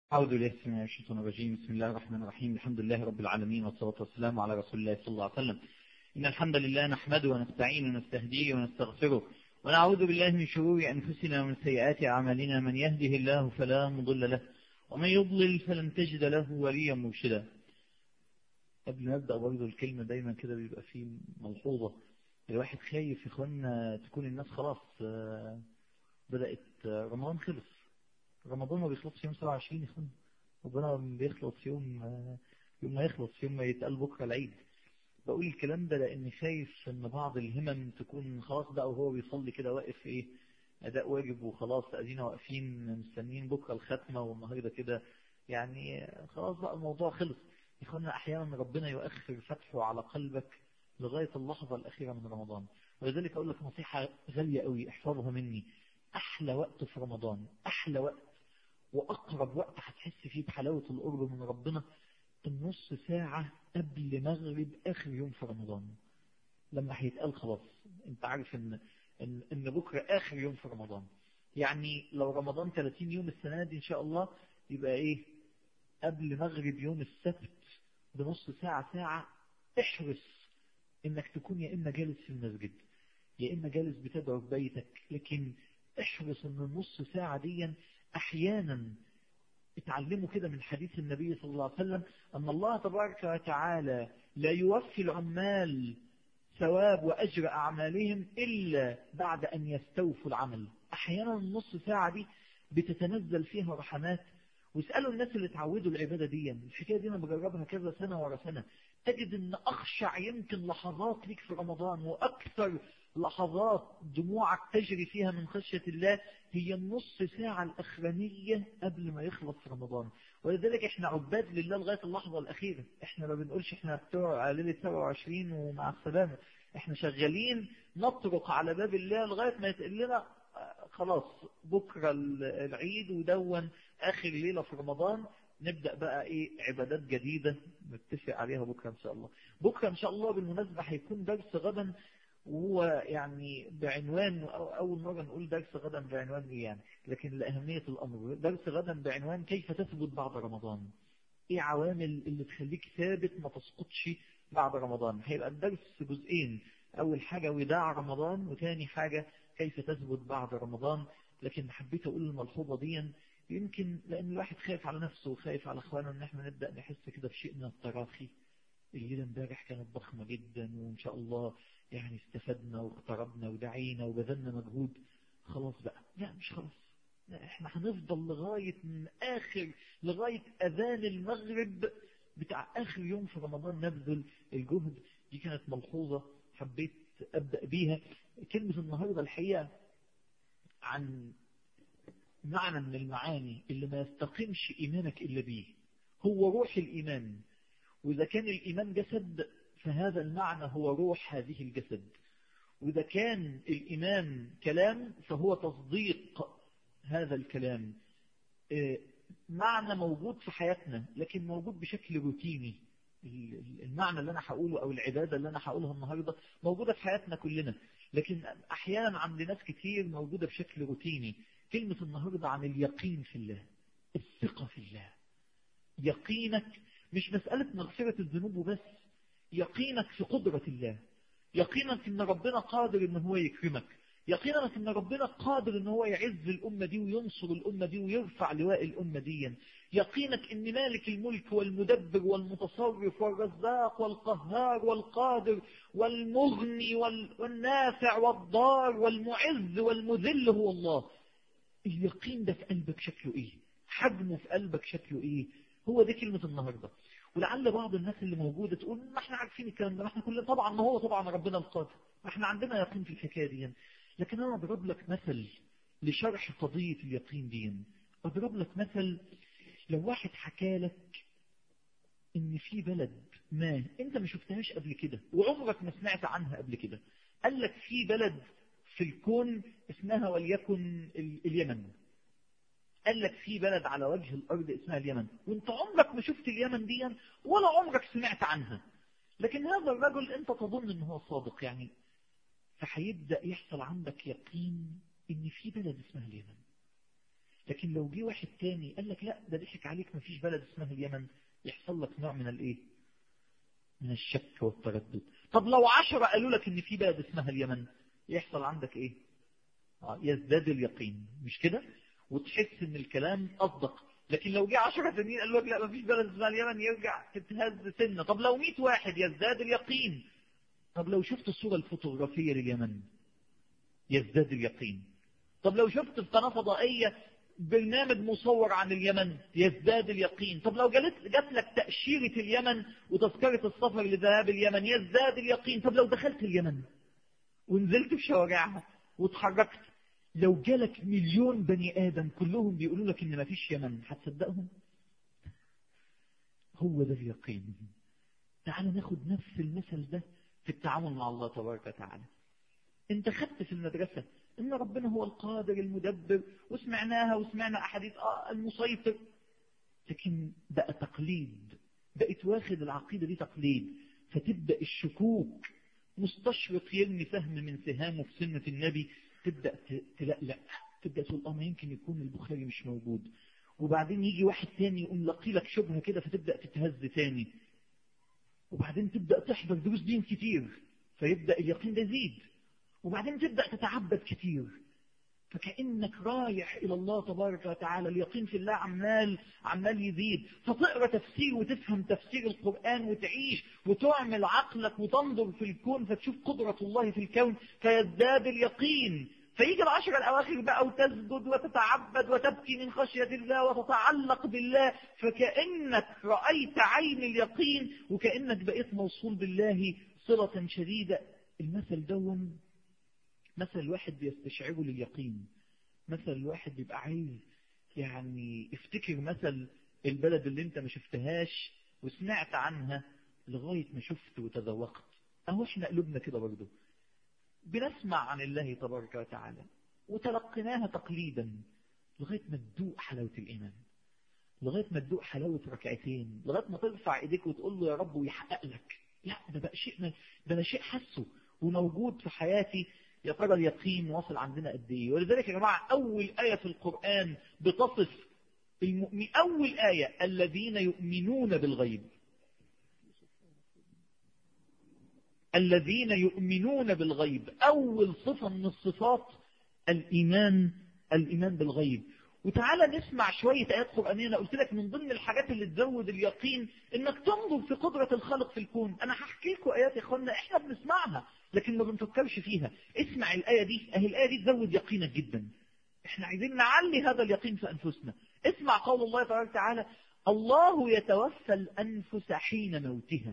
أعوذ بالله من الشيطان الرجيم بسم الله الرحمن الرحيم الحمد لله رب العالمين والصلاة والسلام على رسول الله صلى الله عليه وسلم إن الحمد لله نحمده ونستعين ونستهديه ونستغفره ونعوذ بالله من شرور أنفسنا ومن سيئات أعمالنا من يهده الله فلا مضل له ومن يضلل فلن تجد له وليا مرشدا قبل ما أبدأ برضه الكلمة دايما كده بيبقى فيه ملحوظة الواحد خايف يا اخوانا تكون الناس خلاص بدأت رمضان خلص رمضان ما بيخلصش يوم 27 يا اخوانا ربنا بيخلص يوم يوم ما يخلص يوم ما يتقال بكره العيد بقول الكلام ده لاني خايف ان بعض الهمم تكون خلاص بقى وهو بيصلي كده واقف ايه اداء واجب وخلاص ادينا واقفين مستنيين بكره الختمه والنهارده كده يعني خلاص بقى الموضوع خلص يا اخوانا احيانا ربنا يؤخر فتحه على قلبك لغايه اللحظه الاخيره من رمضان ولذلك اقول لك نصيحه غاليه قوي احفظها مني احلى وقت في رمضان احلى وقت وأقرب وقت هتحس فيه بحلاوة القرب من ربنا النص ساعة قبل مغرب آخر يوم في رمضان لما هيتقال خلاص انت عارف ان, إن, إن بكرة آخر يوم في رمضان يعني لو رمضان 30 يوم السنة دي إن شاء الله يبقى إيه قبل مغرب يوم السبت بنص ساعة ساعة احرص إنك تكون يا إما جالس في المسجد يا إما جالس بتدعو في بيتك لكن احرص إن النص ساعة دي أحيانا اتعلموا كده من حديث النبي صلى الله عليه وسلم أن الله تبارك وتعالى لا يوفي العمال ثواب وأجر أعمالهم إلا بعد أن يستوفوا العمل أحيانا النص ساعة دي بتتنزل فيها رحمات واسألوا الناس اللي اتعودوا العبادة دي الحكاية دي أنا بجربها كذا سنة ورا سنة تجد أن أخشع يمكن لحظات ليك في رمضان وأكثر لحظات دموعك تجري فيها من خشية الله هي النص ساعة الأخرانية قبل ما يخلص رمضان ولذلك احنا عباد لله لغاية اللحظة الأخيرة احنا ما بنقولش احنا بتوع ليلة 27 ومع السلامة احنا شغالين نطرق على باب الله لغاية ما يتقل لنا خلاص بكرة العيد ودون آخر ليلة في رمضان نبدأ بقى ايه عبادات جديدة نتفق عليها بكرة ان شاء الله بكرة ان شاء الله بالمناسبة هيكون درس غدا وهو يعني بعنوان أول مرة نقول درس غدا بعنوان إيه يعني لكن لأهمية الأمر درس غدا بعنوان كيف تثبت بعد رمضان إيه عوامل اللي تخليك ثابت ما تسقطش بعد رمضان هيبقى الدرس جزئين أول حاجة وداع رمضان وثاني حاجة كيف تثبت بعد رمضان لكن حبيت أقول الملحوظة دي يمكن لأن الواحد خايف على نفسه وخايف على أخوانه إن احنا نبدأ نحس كده بشيء من التراخي الليلة امبارح كانت ضخمة جدا وإن شاء الله يعني استفدنا واقتربنا ودعينا وبذلنا مجهود خلاص بقى لا مش خلاص لا احنا هنفضل لغاية من آخر لغاية أذان المغرب بتاع آخر يوم في رمضان نبذل الجهد دي كانت ملحوظة حبيت أبدأ بيها كلمة النهاردة الحقيقة عن معنى من المعاني اللي ما يستقيمش إيمانك إلا بيه هو روح الإيمان وإذا كان الإيمان جسد فهذا المعنى هو روح هذه الجسد وإذا كان الإيمان كلام فهو تصديق هذا الكلام معنى موجود في حياتنا لكن موجود بشكل روتيني المعنى اللي أنا هقوله أو العبادة اللي أنا هقولها النهاردة موجودة في حياتنا كلنا لكن أحيانا عند ناس كتير موجودة بشكل روتيني كلمة النهاردة عن اليقين في الله الثقة في الله يقينك مش مسألة مغفرة الذنوب وبس يقينك في قدرة الله يقينك ان ربنا قادر ان هو يكرمك يقينك ان ربنا قادر ان هو يعز الامة دي وينصر الامة دي ويرفع لواء الامة دي يقينك ان مالك الملك والمدبر والمتصرف والرزاق والقهار والقادر والمغني والنافع والضار والمعز والمذل هو الله اليقين ده في قلبك شكله ايه حجمه في قلبك شكله ايه هو دي كلمة النهاردة ولعل بعض الناس اللي موجودة تقول ما احنا عارفين الكلام ده ما احنا كلنا طبعا ما هو طبعا ربنا القادر ما احنا عندنا يقين في الحكاية دي لكن انا اضرب لك مثل لشرح قضية اليقين دي اضرب لك مثل لو واحد حكى لك ان في بلد ما انت ما شفتهاش قبل كده وعمرك ما سمعت عنها قبل كده قال لك في بلد في الكون اسمها وليكن اليمن قال لك في بلد على وجه الأرض اسمها اليمن وانت عمرك ما شفت اليمن دي ولا عمرك سمعت عنها لكن هذا الرجل انت تظن ان هو صادق يعني فهيبدأ يحصل عندك يقين ان في بلد اسمها اليمن لكن لو جه واحد تاني قال لك لا ده ضحك عليك ما فيش بلد اسمها اليمن يحصل لك نوع من الايه من الشك والتردد طب لو عشرة قالوا لك ان في بلد اسمها اليمن يحصل عندك ايه آه يزداد اليقين مش كده وتحس ان الكلام اصدق لكن لو جه 10 سنين قالوا لك لا ما فيش بلد اسمها اليمن يرجع تتهز سنه طب لو 100 واحد يزداد اليقين طب لو شفت الصورة الفوتوغرافية لليمن يزداد اليقين طب لو شفت في قناة فضائية برنامج مصور عن اليمن يزداد اليقين طب لو جلت جات لك تأشيرة اليمن وتذكرة السفر لذهاب اليمن يزداد اليقين طب لو دخلت اليمن ونزلت في شوارعها وتحركت لو جالك مليون بني آدم كلهم بيقولوا لك إن ما فيش يمن هتصدقهم هو ده اليقين تعال ناخد نفس المثل ده في التعامل مع الله تبارك وتعالى انت خدت في المدرسة ان ربنا هو القادر المدبر وسمعناها وسمعنا احاديث اه المسيطر لكن بقى تقليد بقيت واخد العقيدة دي تقليد فتبدأ الشكوك مستشرق يرمي سهم من سهامه في سنة النبي تبدأ تلقلق تبدأ تقول اه ما يمكن يكون البخاري مش موجود وبعدين يجي واحد تاني يقوم لقي لك شبهة كده فتبدأ تتهز تاني وبعدين تبدأ تحضر دروس دين كتير فيبدأ اليقين ده يزيد وبعدين تبدأ تتعبد كتير فكأنك رايح إلى الله تبارك وتعالى اليقين في الله عمال عمال يزيد فتقرأ تفسير وتفهم تفسير القرآن وتعيش وتعمل عقلك وتنظر في الكون فتشوف قدرة الله في الكون فيزداد اليقين فيجي العشر الأواخر بقى وتسجد وتتعبد وتبكي من خشية الله وتتعلق بالله فكأنك رأيت عين اليقين وكأنك بقيت موصول بالله صلة شديدة المثل دون مثل الواحد بيستشعره لليقين مثل الواحد بيبقى عايز يعني افتكر مثل البلد اللي انت ما شفتهاش وسمعت عنها لغاية ما شفت وتذوقت اهو احنا قلوبنا كده برضه بنسمع عن الله تبارك وتعالى وتلقيناها تقليدا لغاية ما تدوق حلاوة الإيمان لغاية ما تدوق حلاوة ركعتين لغاية ما ترفع ايديك وتقول له يا رب ويحقق لك لا ده بقى شيء ده انا شيء حاسه وموجود في حياتي يا ترى اليقين واصل عندنا قد ايه ولذلك يا جماعة أول آية في القرآن بتصف المؤمن أول آية الذين يؤمنون بالغيب الذين يؤمنون بالغيب أول صفة من الصفات الإيمان الإيمان بالغيب وتعالى نسمع شوية آيات قرآنية أنا قلت لك من ضمن الحاجات اللي تزود اليقين إنك تنظر في قدرة الخالق في الكون أنا هحكي لكم آيات يا إخوانا إحنا بنسمعها لكن ما بنفكرش فيها اسمع الآية دي أهي الآية دي تزود يقينك جدا إحنا عايزين نعلي هذا اليقين في أنفسنا اسمع قول الله تبارك وتعالى الله يتوفى الأنفس حين موتها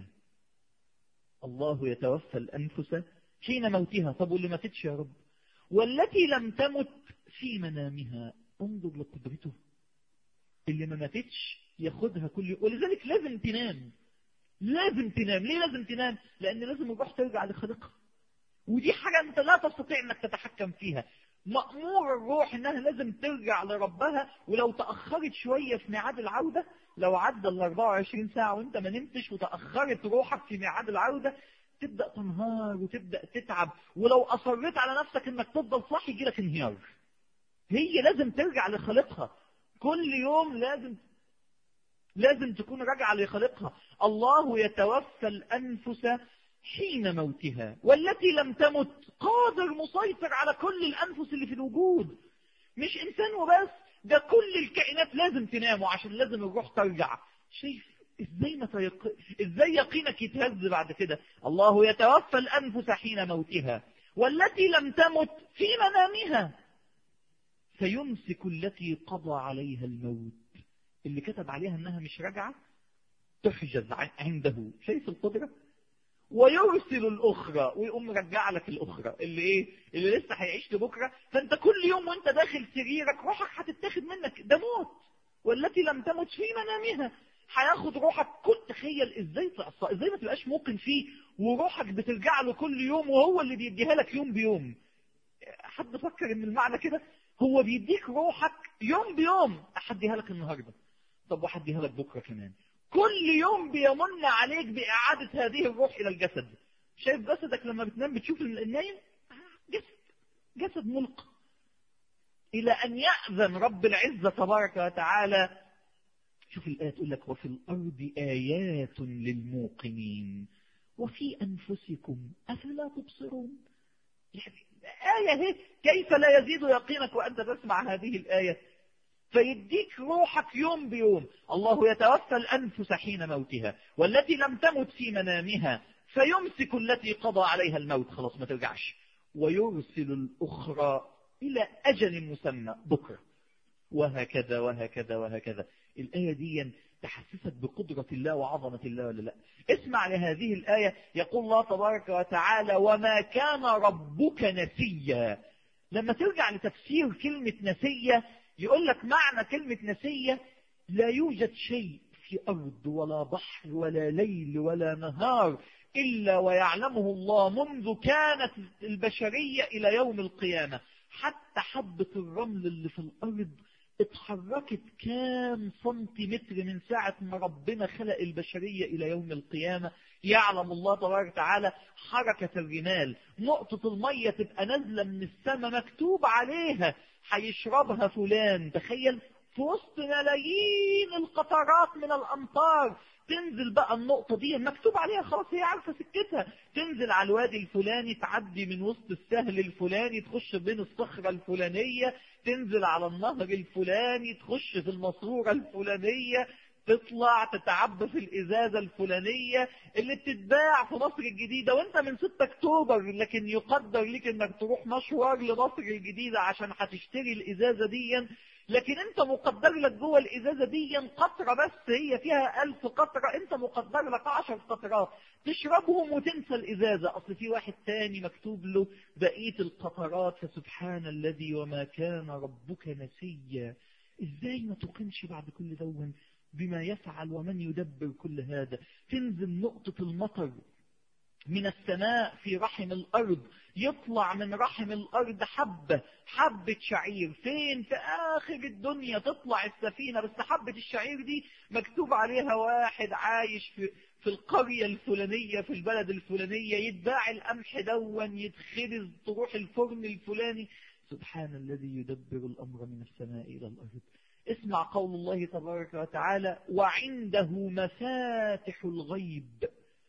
الله يتوفى الأنفس حين موتها طب واللي ماتتش يا رب والتي لم تمت في منامها انظر لقدرته اللي ما ماتتش ياخدها كل يوم ولذلك لازم تنام لازم تنام ليه لازم تنام لأن لازم الروح ترجع لخالقها ودي حاجة أنت لا تستطيع أنك تتحكم فيها مأمور الروح أنها لازم ترجع لربها ولو تأخرت شوية في ميعاد العودة لو عدى ال 24 ساعة وانت ما نمتش وتأخرت روحك في ميعاد العودة تبدأ تنهار وتبدأ تتعب ولو أصريت على نفسك انك تفضل صاحي يجيلك انهيار هي لازم ترجع لخالقها كل يوم لازم لازم تكون راجعة لخالقها الله يتوفى الأنفس حين موتها والتي لم تمت قادر مسيطر على كل الأنفس اللي في الوجود مش إنسان وبس ده كل الكائنات لازم تناموا عشان لازم الروح ترجع شايف ازاي ما تيق... ازاي يقينك يتهز بعد كده الله يتوفى الأنفس حين موتها والتي لم تمت في منامها فيمسك التي قضى عليها الموت اللي كتب عليها انها مش راجعة تحجز عنده شايف القدرة ويرسل الأخرى ويقوم مرجع لك الأخرى اللي إيه اللي لسه هيعيش لبكرة فأنت كل يوم وأنت داخل سريرك روحك هتتاخد منك ده موت والتي لم تمت في منامها هياخد روحك كل تخيل ازاي تعصى ازاي ما تبقاش موقن فيه وروحك بترجع له كل يوم وهو اللي بيديها لك يوم بيوم حد فكر ان المعنى كده هو بيديك روحك يوم بيوم احديها لك النهارده طب وحديها لك بكره كمان كل يوم بيمن عليك بإعادة هذه الروح إلى الجسد شايف جسدك لما بتنام بتشوف النايم جسد جسد ملقى إلى أن يأذن رب العزة تبارك وتعالى شوف الآية تقول لك وفي الأرض آيات للموقنين وفي أنفسكم أفلا تبصرون يعني آية هي كيف لا يزيد يقينك وأنت تسمع هذه الآية فيديك روحك يوم بيوم الله يتوفى الأنفس حين موتها والتي لم تمت في منامها فيمسك التي قضى عليها الموت خلاص ما ترجعش ويرسل الأخرى إلى أجل مسمى بكرة وهكذا وهكذا وهكذا الآية دي تحسسك بقدرة الله وعظمة الله ولا لا اسمع لهذه الآية يقول الله تبارك وتعالى وما كان ربك نسيا لما ترجع لتفسير كلمة نسية يقول لك معنى كلمة نسية لا يوجد شيء في أرض ولا بحر ولا ليل ولا نهار إلا ويعلمه الله منذ كانت البشرية إلى يوم القيامة حتى حبة الرمل اللي في الأرض اتحركت كام سنتيمتر من ساعة ما ربنا خلق البشرية إلى يوم القيامة يعلم الله تبارك وتعالى حركة الرمال نقطة المية تبقى نازلة من السماء مكتوب عليها هيشربها فلان تخيل في وسط ملايين القطرات من الأمطار تنزل بقى النقطة دي مكتوب عليها خلاص هي عارفة سكتها تنزل على الوادي الفلاني تعدي من وسط السهل الفلاني تخش بين الصخرة الفلانية تنزل على النهر الفلاني تخش في الماسورة الفلانية تطلع تتعبى في الإزازة الفلانية اللي بتتباع في مصر الجديدة وانت من 6 اكتوبر لكن يقدر لك انك تروح مشوار لمصر الجديدة عشان هتشتري الإزازة دي لكن انت مقدر لك جوه الازازة دي قطرة بس هي فيها الف قطرة انت مقدر لك عشر قطرات تشربهم وتنسى الازازة اصل في واحد تاني مكتوب له بقية القطرات فسبحان الذي وما كان ربك نسيا ازاي ما تقنش بعد كل دون بما يفعل ومن يدبر كل هذا تنزل نقطة المطر من السماء في رحم الأرض يطلع من رحم الأرض حبة حبة شعير فين في آخر الدنيا تطلع السفينة بس حبة الشعير دي مكتوب عليها واحد عايش في, في القرية الفلانية في البلد الفلانية يتباع القمح دون يتخرز تروح الفرن الفلاني سبحان الذي يدبر الأمر من السماء إلى الأرض اسمع قول الله تبارك وتعالى وعنده مفاتح الغيب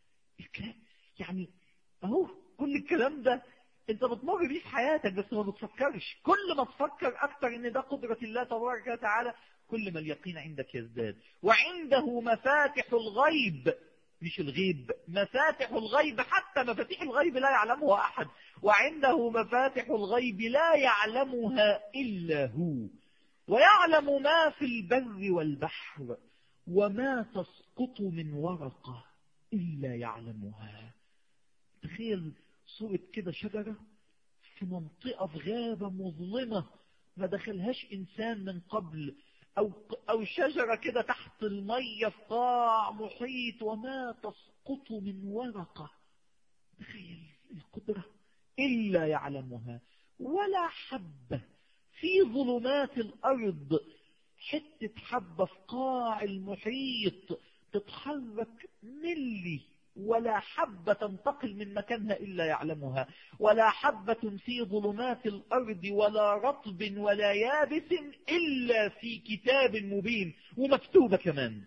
يعني اهو كل الكلام ده انت بتمر بيه في حياتك بس ما بتفكرش كل ما تفكر اكتر ان ده قدرة الله تبارك وتعالى كل ما اليقين عندك يزداد وعنده مفاتح الغيب مش الغيب مفاتح الغيب حتى مفاتيح الغيب لا يعلمها أحد وعنده مفاتح الغيب لا يعلمها إلا هو ويعلم ما في البر والبحر وما تسقط من ورقة إلا يعلمها تخيل صورة كده شجرة في منطقة في غابة مظلمة ما دخلهاش إنسان من قبل أو, أو شجرة كده تحت المية في قاع محيط وما تسقط من ورقة تخيل القدرة إلا يعلمها ولا حبة في ظلمات الأرض حتة حبة في قاع المحيط تتحرك ملي ولا حبة تنتقل من مكانها إلا يعلمها ولا حبة في ظلمات الأرض ولا رطب ولا يابس إلا في كتاب مبين ومكتوبة كمان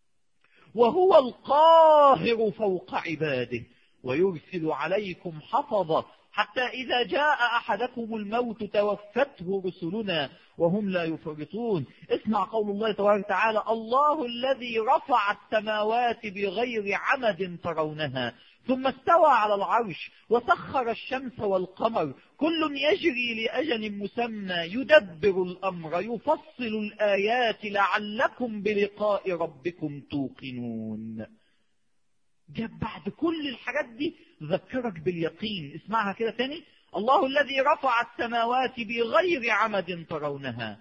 وهو القاهر فوق عباده ويرسل عليكم حفظة حتى إذا جاء أحدكم الموت توفته رسلنا وهم لا يفرطون اسمع قول الله تبارك وتعالى الله الذي رفع السماوات بغير عمد ترونها ثم استوى على العرش وسخر الشمس والقمر كل يجري لأجل مسمى يدبر الأمر يفصل الآيات لعلكم بلقاء ربكم توقنون جاب بعد كل الحاجات دي ذكرك باليقين اسمعها كده تاني الله الذي رفع السماوات بغير عمد ترونها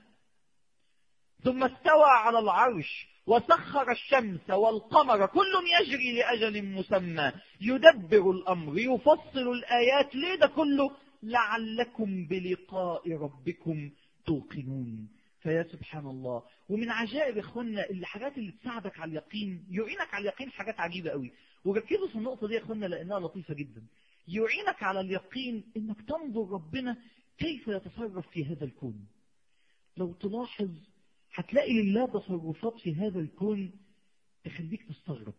ثم استوى على العرش وسخر الشمس والقمر كل يجري لأجل مسمى يدبر الأمر يفصل الآيات ليه ده كله لعلكم بلقاء ربكم توقنون فيا سبحان الله ومن عجائب اخوانا الحاجات اللي تساعدك على اليقين يعينك على اليقين حاجات عجيبة قوي وركزوا في النقطة دي يا اخوانا لانها لطيفة جدا يعينك على اليقين انك تنظر ربنا كيف يتصرف في هذا الكون لو تلاحظ هتلاقي لله تصرفات في هذا الكون تخليك تستغرب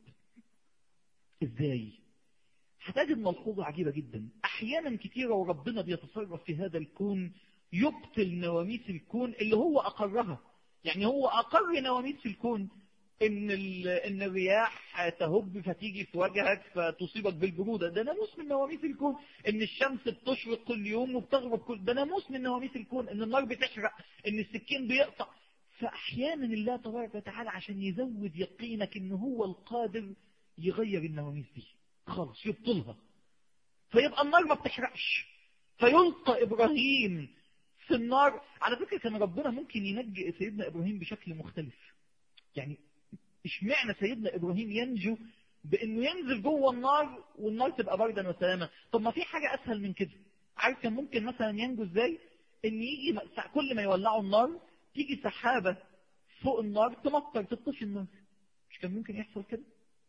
ازاي هتجد ملحوظة عجيبة جدا احيانا كثيرة وربنا بيتصرف في هذا الكون يبطل نواميس الكون اللي هو اقرها يعني هو اقر نواميس الكون ان ان الرياح تهب فتيجي في وجهك فتصيبك بالبروده ده ناموس من نواميس الكون ان الشمس بتشرق كل يوم وبتغرب كل ده ناموس من نواميس الكون ان النار بتحرق ان السكين بيقطع فاحيانا الله تبارك وتعالى عشان يزود يقينك ان هو القادر يغير النواميس دي خالص يبطلها فيبقى النار ما بتحرقش فيلقى ابراهيم في النار على فكره كان ربنا ممكن ينجي سيدنا ابراهيم بشكل مختلف يعني اشمعنى سيدنا ابراهيم ينجو بانه ينزل جوه النار والنار تبقى بردا وسلاما طب ما في حاجه اسهل من كده عارف كان ممكن مثلا ينجو ازاي ان يجي كل ما يولعوا النار تيجي سحابه فوق النار تمطر تطفي النار مش كان ممكن يحصل كده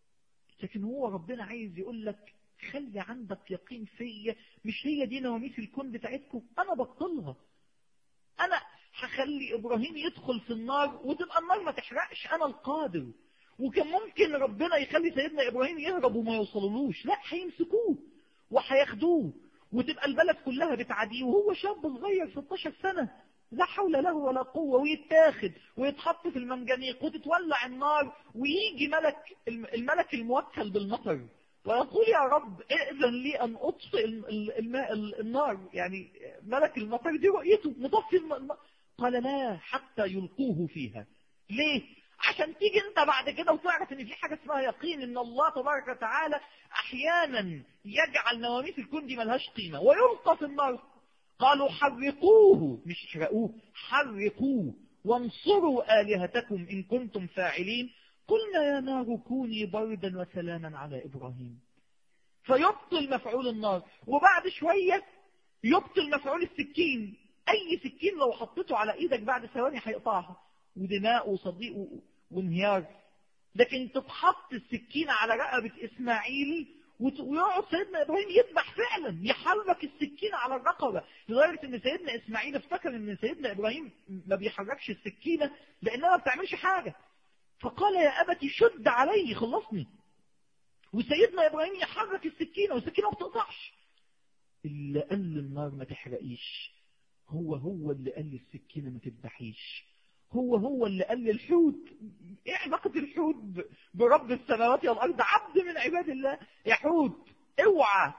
لكن هو ربنا عايز يقول لك خلي عندك يقين فيا مش هي دي نواميس الكون بتاعتكم انا بطلها انا هخلي ابراهيم يدخل في النار وتبقى النار ما تحرقش انا القادر وكان ممكن ربنا يخلي سيدنا ابراهيم يهرب وما يوصلولوش لا هيمسكوه وهياخدوه وتبقى البلد كلها بتعاديه وهو شاب صغير 16 سنة لا حول له ولا قوة ويتاخد ويتحط في المنجنيق وتتولع النار ويجي ملك الملك الموكل بالمطر ويقول يا رب ائذن لي أن أطفئ الماء النار يعني ملك المطر دي رؤيته مطفي الم... قال لا حتى يلقوه فيها ليه عشان تيجي انت بعد كده وتعرف ان في حاجة اسمها يقين ان الله تبارك وتعالى احيانا يجعل نواميس الكون دي ملهاش قيمة ويلقى في النار قالوا حرقوه مش احرقوه حرقوه وانصروا آلهتكم إن كنتم فاعلين قلنا يا نار كوني بردا وسلاما على إبراهيم فيبطل مفعول النار وبعد شوية يبطل مفعول السكين أي سكين لو حطيته على إيدك بعد ثواني هيقطعها ودماء وصديق وانهيار لكن تتحط السكينة على رقبة إسماعيل ويقعد سيدنا إبراهيم يذبح فعلا يحرك السكينة على الرقبة لدرجة ان سيدنا إسماعيل افتكر ان سيدنا إبراهيم ما بيحركش السكينة لأنها ما بتعملش حاجة فقال يا أبتي شد علي خلصني وسيدنا إبراهيم يحرك السكينة والسكينة ما بتقطعش اللي قال النار ما تحرقيش هو هو اللي قال السكينة ما تذبحيش هو هو اللي قال للحوت ايه علاقة الحوت برب السماوات والارض عبد من عباد الله يا حوت اوعى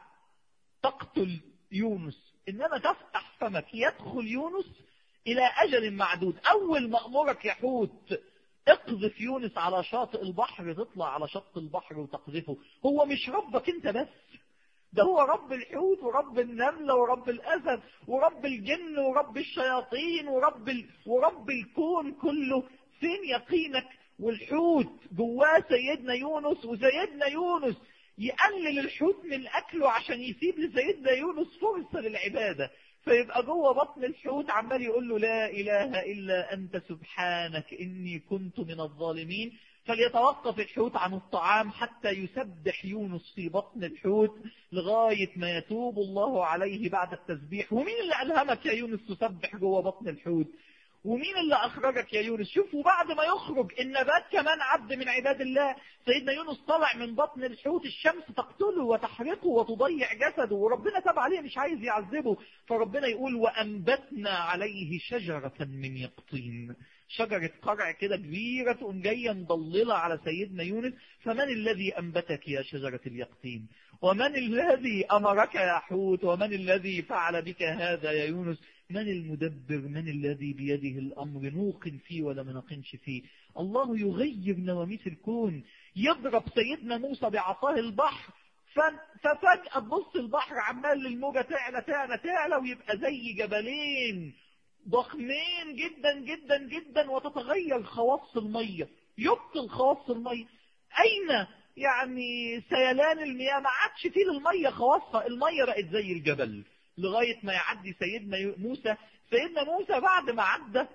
تقتل يونس انما تفتح فمك يدخل يونس الى اجل معدود اول ما امرك يا حوت اقذف يونس على شاطئ البحر تطلع على شط البحر وتقذفه هو مش ربك انت بس ده هو رب الحوت ورب النملة ورب الأسد ورب الجن ورب الشياطين ورب ال... ورب الكون كله فين يقينك والحوت جواه سيدنا يونس وسيدنا يونس يقلل الحوت من أكله عشان يسيب لسيدنا يونس فرصة للعبادة فيبقى جوه بطن الحوت عمال يقول له لا إله إلا أنت سبحانك إني كنت من الظالمين فليتوقف الحوت عن الطعام حتى يسبح يونس في بطن الحوت لغاية ما يتوب الله عليه بعد التسبيح ومين اللي ألهمك يا يونس تسبح جوه بطن الحوت ومين اللي أخرجك يا يونس شوفوا بعد ما يخرج النبات كمان عبد من عباد الله سيدنا يونس طلع من بطن الحوت الشمس تقتله وتحرقه وتضيع جسده وربنا تاب عليه مش عايز يعذبه فربنا يقول وأنبتنا عليه شجرة من يقطين شجرة قرع كده كبيرة تقوم جاية مضللة على سيدنا يونس فمن الذي أنبتك يا شجرة اليقطين ومن الذي أمرك يا حوت ومن الذي فعل بك هذا يا يونس من المدبر من الذي بيده الأمر نوقن فيه ولا منقنش فيه الله يغير نواميس الكون يضرب سيدنا موسى بعصاه البحر ففجأة تبص البحر عمال للموجة تعلى تعلى تعلى ويبقى زي جبلين ضخمين جدا جدا جدا وتتغير خواص المية يبطل خواص المية أين يعني سيلان المياه ما عادش فيه للمية خواصها المية بقت زي الجبل لغاية ما يعدي سيدنا موسى سيدنا موسى بعد ما عدى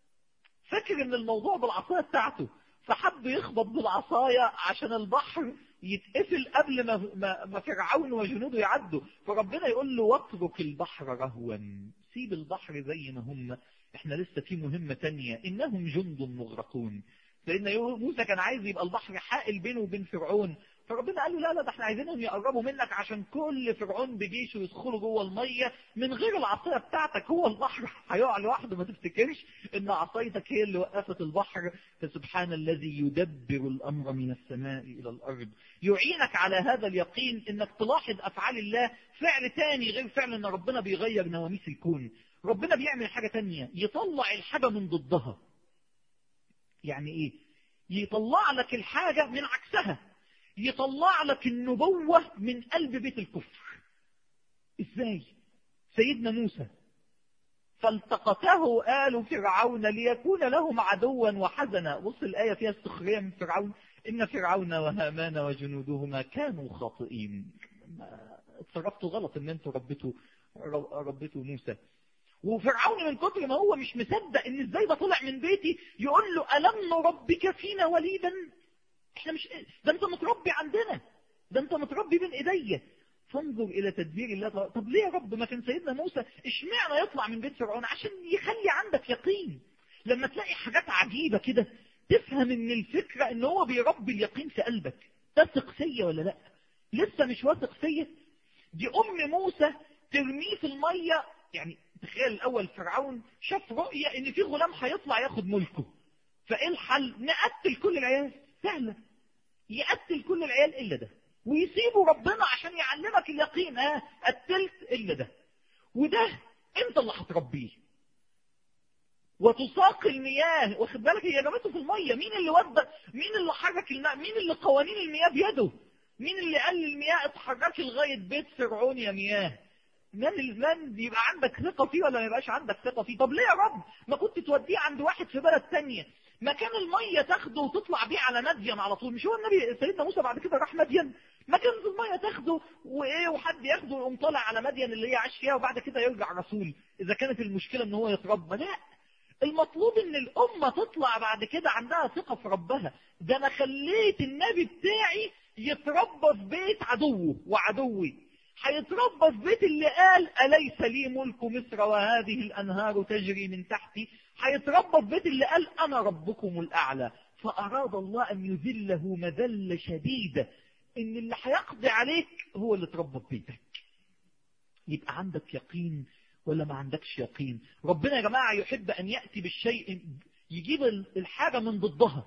فكر ان الموضوع بالعصاية بتاعته فحب يخبط بالعصاية عشان البحر يتقفل قبل ما, ما, ما فرعون وجنوده يعدوا فربنا يقول له واترك البحر رهوا سيب البحر زي ما هم احنا لسه في مهمة تانية انهم جند مغرقون لان موسى كان عايز يبقى البحر حائل بينه وبين فرعون فربنا قال له لا لا ده احنا عايزينهم يقربوا منك عشان كل فرعون بجيشه يدخلوا جوه الميه من غير العصايه بتاعتك هو البحر هيقع لوحده ما تفتكرش ان عصايتك هي اللي وقفت البحر فسبحان الذي يدبر الامر من السماء الى الارض يعينك على هذا اليقين انك تلاحظ افعال الله فعل تاني غير فعل ان ربنا بيغير نواميس الكون ربنا بيعمل حاجه تانية يطلع الحاجه من ضدها يعني ايه يطلع لك الحاجه من عكسها يطلع لك النبوة من قلب بيت الكفر ازاي سيدنا موسى فالتقطه آل فرعون ليكون لهم عدوا وحزنا بص الآية فيها استخرية من فرعون إن فرعون وهامان وجنودهما كانوا خاطئين اتصرفتوا غلط ان انتوا ربيتوا ربيتوا موسى وفرعون من كتر ما هو مش مصدق ان ازاي ده طلع من بيتي يقول له ألم نربك فينا وليدا احنا مش ده انت متربي عندنا ده انت متربي بين ايديا فانظر الى تدبير الله طب ليه يا رب ما كان سيدنا موسى اشمعنى يطلع من بيت فرعون عشان يخلي عندك يقين لما تلاقي حاجات عجيبة كده تفهم ان الفكرة ان هو بيربي اليقين في قلبك تثق فيا ولا لا لسه مش واثق فيا دي ام موسى ترميه في المية يعني تخيل الاول فرعون شاف رؤية ان في غلام هيطلع ياخد ملكه فايه الحل نقتل كل العيال سهلة يقتل كل العيال إلا ده ويسيبوا ربنا عشان يعلمك اليقين ها قتلت إلا ده وده انت اللي هتربيه وتساق المياه واخد بالك هي جابته في الميه مين اللي ودى مين اللي حرك الماء مين اللي قوانين المياه بيده مين اللي قال للمياه اتحركي لغايه بيت فرعون يا مياه من من يبقى عندك ثقه فيه ولا ما يبقاش عندك ثقه فيه طب ليه يا رب ما كنت توديه عند واحد في بلد ثانيه مكان المية تاخده وتطلع بيه على مدين على طول مش هو النبي سيدنا موسى بعد كده راح مدين مكان المية تاخده وايه وحد ياخده ويقوم طالع على مدين اللي هي عاش فيها وبعد كده يرجع رسول اذا كانت المشكلة ان هو يتربى لا المطلوب ان الامة تطلع بعد كده عندها ثقة في ربها ده انا خليت النبي بتاعي يتربى في بيت عدوه وعدوي هيتربى في بيت اللي قال أليس لي ملك مصر وهذه الأنهار تجري من تحتي هيتربى في بيت اللي قال أنا ربكم الأعلى فأراد الله أن يذله مذلة شديدة إن اللي هيقضي عليك هو اللي تربى في بيتك يبقى عندك يقين ولا ما عندكش يقين ربنا يا جماعة يحب أن يأتي بالشيء يجيب الحاجة من ضدها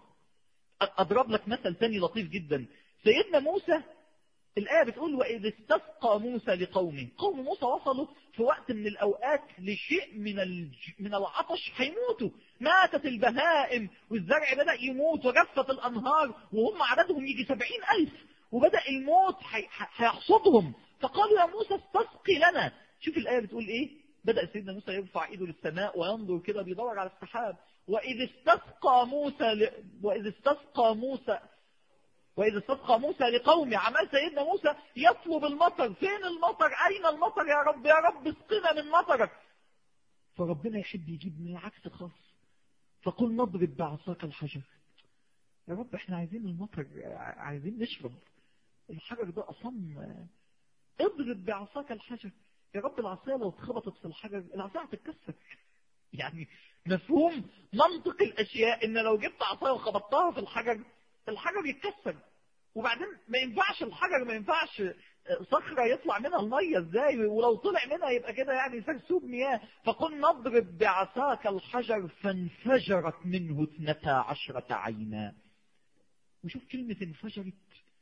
أضرب لك مثل تاني لطيف جدا سيدنا موسى الآية بتقول وإذ استسقى موسى لقومه قوم موسى وصلوا في وقت من الأوقات لشيء من الج... من العطش هيموتوا ماتت البهائم والزرع بدأ يموت وجفت الأنهار وهم عددهم يجي سبعين ألف وبدأ الموت هيحصدهم فقالوا يا موسى استسقي لنا شوف الآية بتقول إيه بدأ سيدنا موسى يرفع إيده للسماء وينظر كده بيدور على السحاب وإذ استسقى موسى ل... وإذ استسقى موسى وإذا استسقى موسى لقومه عمل سيدنا موسى يطلب المطر فين المطر أين المطر يا رب يا رب اسقنا من مطرك فربنا يحب يجيب من العكس خالص فقل نضرب بعصاك الحجر يا رب احنا عايزين المطر عايزين نشرب الحجر ده أصم اضرب بعصاك الحجر يا رب العصاية لو اتخبطت في الحجر العصاية هتتكسر يعني مفهوم منطق الأشياء إن لو جبت عصاية وخبطتها في الحجر الحجر يتكسر وبعدين ما ينفعش الحجر ما ينفعش صخرة يطلع منها المية ازاي ولو طلع منها يبقى كده يعني سرسوب مياه فقل نضرب بعصاك الحجر فانفجرت منه اثنتا عشرة عينا وشوف كلمة انفجرت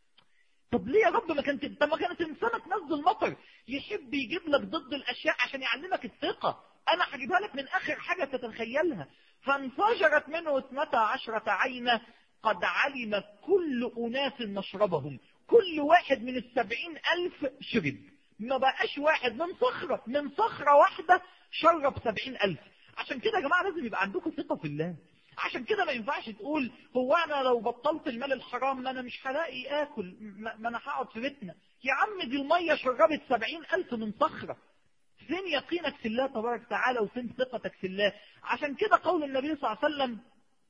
طب ليه يا رب ما كانت طب ما كانت انسانة تنزل مطر يحب يجيب لك ضد الاشياء عشان يعلمك الثقة انا هجيبها لك من اخر حاجة تتخيلها فانفجرت منه اثنتا عشرة عينا قد علم كل أناس مشربهم كل واحد من السبعين ألف شرب ما بقاش واحد من صخرة من صخرة واحدة شرب سبعين ألف عشان كده يا جماعة لازم يبقى عندكم ثقة في الله عشان كده ما ينفعش تقول هو أنا لو بطلت المال الحرام ما أنا مش هلاقي آكل ما أنا هقعد في بيتنا يا عم دي المية شربت سبعين ألف من صخرة فين يقينك في الله تبارك وتعالى وفين ثقتك في الله عشان كده قول النبي صلى الله عليه وسلم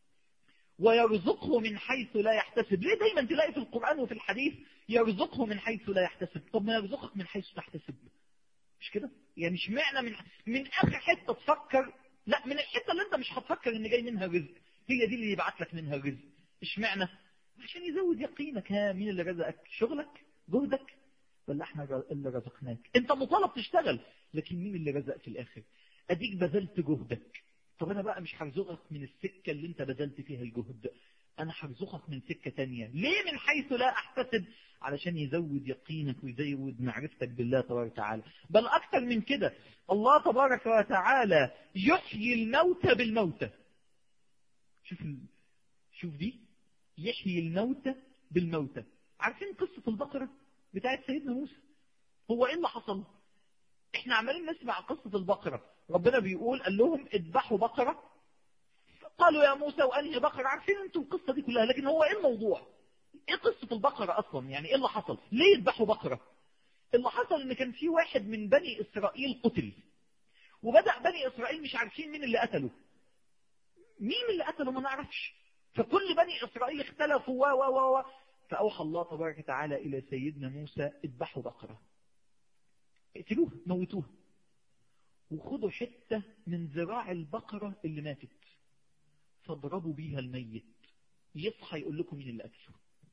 ويرزقه من حيث لا يحتسب ليه دايما تلاقي في القرآن وفي الحديث يرزقه من حيث لا يحتسب طب ما يرزقك من حيث تحتسب مش كده يعني مش معنى من من اخر حته تفكر لا من الحته اللي انت مش هتفكر ان جاي منها رزق هي دي اللي يبعت لك منها رزق اشمعنى عشان يزود يقينك ها مين اللي رزقك شغلك جهدك ولا احنا اللي رزقناك انت مطالب تشتغل لكن مين اللي رزق في الاخر اديك بذلت جهدك طب انا بقى مش هرزقك من السكة اللي انت بذلت فيها الجهد انا هرزقك من سكة تانية ليه من حيث لا احتسب علشان يزود يقينك ويزود معرفتك بالله تبارك وتعالى بل اكتر من كده الله تبارك وتعالى يحيي الموتى بالموتى شوف ال... شوف دي يحيي الموتى بالموتى عارفين قصة البقرة بتاعت سيدنا موسى هو ايه اللي حصل احنا عمالين نسمع قصة البقرة ربنا بيقول قال لهم اذبحوا بقرة قالوا يا موسى وانهي بقرة عارفين انتوا القصة دي كلها لكن هو ايه الموضوع ايه قصة البقرة اصلا يعني ايه اللي حصل ليه يذبحوا بقرة اللي حصل ان كان في واحد من بني اسرائيل قتل وبدأ بني اسرائيل مش عارفين مين اللي قتله مين اللي قتله ما نعرفش فكل بني اسرائيل اختلفوا و و و فأوحى الله تبارك وتعالى إلى سيدنا موسى اذبحوا بقرة اقتلوها موتوها وخدوا حتة من ذراع البقرة اللي ماتت فاضربوا بيها الميت يصحى يقول لكم مين اللي قتله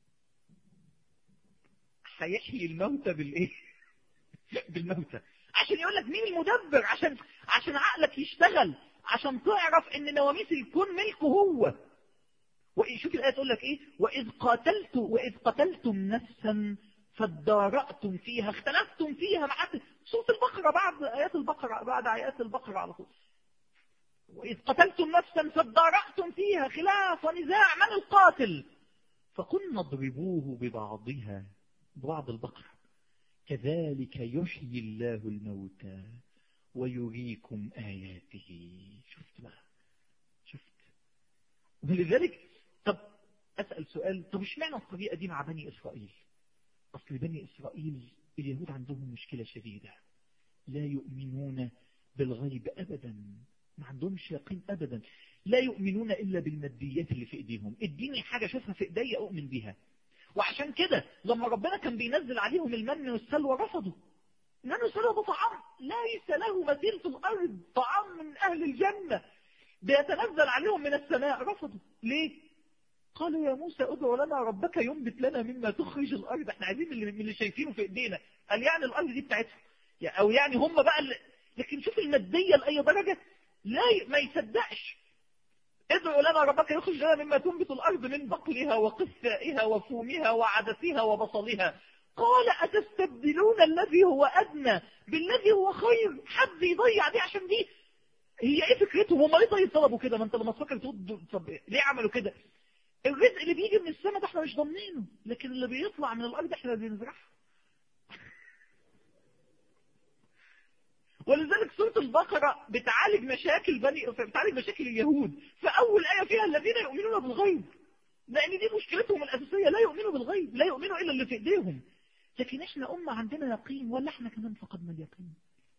هيحيي الموتى بالايه بالموتى عشان يقول لك مين المدبر عشان عشان عقلك يشتغل عشان تعرف ان نواميس الكون ملكه هو شوف الآية تقول لك إيه وإذ قاتلت وإذ قتلتم نفسا فادارأتم فيها اختلفتم فيها مع سورة البقرة بعد آيات البقرة بعد آيات البقرة على طول وإذ قتلتم نفسا فادارأتم فيها خلاف ونزاع من القاتل فقلنا اضربوه ببعضها ببعض البقرة كذلك يحيي الله الموتى ويريكم آياته شفت بقى شفت ولذلك طب أسأل سؤال طب اشمعنى الطريقة دي مع بني إسرائيل أصل بني إسرائيل اليهود عندهم مشكلة شديدة لا يؤمنون بالغيب أبدا ما عندهمش يقين أبدا لا يؤمنون إلا بالماديات اللي في إيديهم اديني حاجة شوفها في إيدي أؤمن بها وعشان كده لما ربنا كان بينزل عليهم المن والسلوى رفضوا المن والسلوى ده طعام ليس له مثيل في الأرض طعام من أهل الجنة بيتنزل عليهم من السماء رفضوا ليه قالوا يا موسى ادعو لنا ربك ينبت لنا مما تخرج الأرض احنا عايزين اللي, من اللي شايفينه في ايدينا قال يعني الأرض دي بتاعتهم او يعني هم بقى اللي لكن شوف المادية لأي درجة لا ما يصدقش ادعو لنا ربك يخرج لنا مما تنبت الأرض من بقلها وقثائها وفومها وعدسها وبصلها قال أتستبدلون الذي هو أدنى بالذي هو خير حد يضيع دي عشان دي هي ايه فكرتهم هم ليه طيب طلبوا كده ما انت لما تفكر تقول طب ليه عملوا كده الرزق اللي بيجي من السماء ده احنا مش ضامنينه لكن اللي بيطلع من الارض احنا اللي بنزرعه ولذلك سورة البقرة بتعالج مشاكل بني بتعالج مشاكل اليهود فأول آية فيها الذين يؤمنون بالغيب لأن دي مشكلتهم الأساسية لا يؤمنوا بالغيب لا يؤمنوا إلا اللي في إيديهم لكن إحنا أمة عندنا يقين ولا إحنا كمان فقدنا اليقين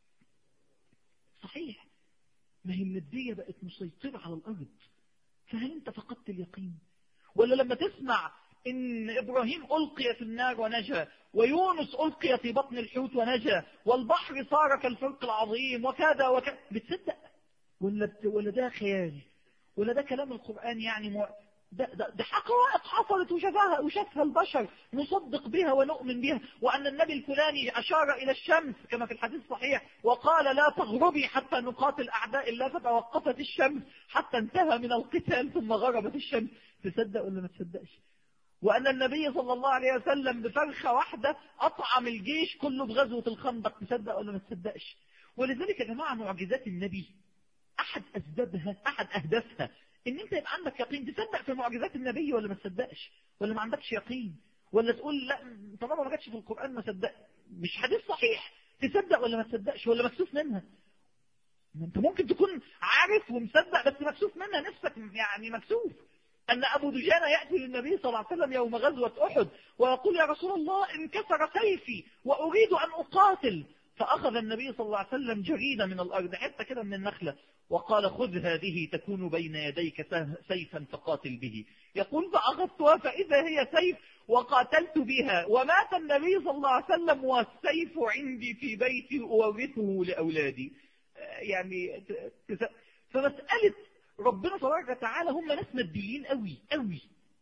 صحيح ما هي الندية بقت مسيطرة على الأرض فهل أنت فقدت اليقين ولا لما تسمع إن إبراهيم ألقي في النار ونجا ويونس ألقي في بطن الحوت ونجا والبحر صار كالفرق العظيم وكذا وكذا بتصدق ولا ولا ده خيال ولا ده كلام القرآن يعني مو... ده, ده, ده حقائق حصلت وشافها وشافها البشر نصدق بها ونؤمن بها وأن النبي الفلاني أشار إلى الشمس كما في الحديث الصحيح وقال لا تغربي حتى نقاتل أعداء الله فتوقفت الشمس حتى انتهى من القتال ثم غربت الشمس تصدق ولا ما تصدقش وأن النبي صلى الله عليه وسلم بفرخة واحدة أطعم الجيش كله بغزوة الخندق تصدق ولا ما تصدقش ولذلك يا جماعة معجزات النبي أحد أسبابها أحد أهدافها إن أنت يبقى عندك يقين تصدق في معجزات النبي ولا ما تصدقش ولا ما عندكش يقين ولا تقول لا طالما ما جاتش في القرآن ما صدق مش حديث صحيح تصدق ولا ما تصدقش ولا مكسوف منها ما انت ممكن تكون عارف ومصدق بس مكسوف منها نفسك يعني مكسوف أن أبو دجانة يأتي للنبي صلى الله عليه وسلم يوم غزوة أحد ويقول يا رسول الله انكسر سيفي وأريد أن أقاتل فأخذ النبي صلى الله عليه وسلم جريدة من الأرض حتى كده من النخلة وقال خذ هذه تكون بين يديك سيفا فقاتل به يقول فأخذتها فإذا هي سيف وقاتلت بها ومات النبي صلى الله عليه وسلم والسيف عندي في بيتي أورثه لأولادي يعني فمسألة ربنا تبارك وتعالى هم ناس ماديين قوي قوي